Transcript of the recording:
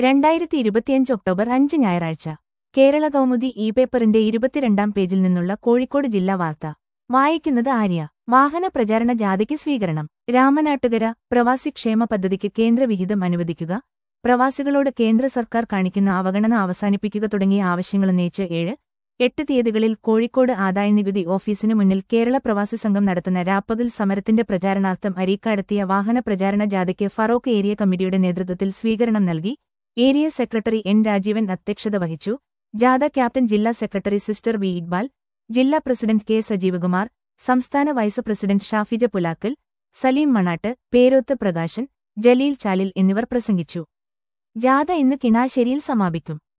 രണ്ടായിരത്തി ഇരുപത്തിയഞ്ച് ഒക്ടോബർ അഞ്ച് ഞായറാഴ്ച കേരള കൗമുദി ഇ പേപ്പറിന്റെ ഇരുപത്തിരണ്ടാം പേജിൽ നിന്നുള്ള കോഴിക്കോട് ജില്ലാ വാർത്ത വായിക്കുന്നത് ആര്യ വാഹന പ്രചാരണ ജാഥയ്ക്ക് സ്വീകരണം രാമനാട്ടുകര പ്രവാസി ക്ഷേമ പദ്ധതിക്ക് കേന്ദ്രവിഹിതം അനുവദിക്കുക പ്രവാസികളോട് കേന്ദ്ര സർക്കാർ കാണിക്കുന്ന അവഗണന അവസാനിപ്പിക്കുക തുടങ്ങിയ ആവശ്യങ്ങളുന്നയിച്ച് ഏഴ് എട്ട് തീയതികളിൽ കോഴിക്കോട് ആദായനികുതി ഓഫീസിനു മുന്നിൽ കേരള പ്രവാസി സംഘം നടത്തുന്ന രാപ്പകൽ സമരത്തിന്റെ പ്രചാരണാർത്ഥം അരീക്കാടെത്തിയ വാഹന പ്രചാരണ ജാഥയ്ക്ക് ഫറോക്ക് ഏരിയ കമ്മിറ്റിയുടെ നേതൃത്വത്തിൽ സ്വീകരണം നൽകി ഏരിയ സെക്രട്ടറി എൻ രാജീവൻ അധ്യക്ഷത വഹിച്ചു ജാഥ ക്യാപ്റ്റൻ ജില്ലാ സെക്രട്ടറി സിസ്റ്റർ വി ഇക്ബാൽ ജില്ലാ പ്രസിഡന്റ് കെ സജീവകുമാർ സംസ്ഥാന വൈസ് പ്രസിഡന്റ് ഷാഫിജ പുലാക്കൽ സലീം മണാട്ട് പേരോത്ത് പ്രകാശൻ ജലീൽ ചാലിൽ എന്നിവർ പ്രസംഗിച്ചു ജാഥ ഇന്ന് കിണാശ്ശേരിയിൽ സമാപിക്കും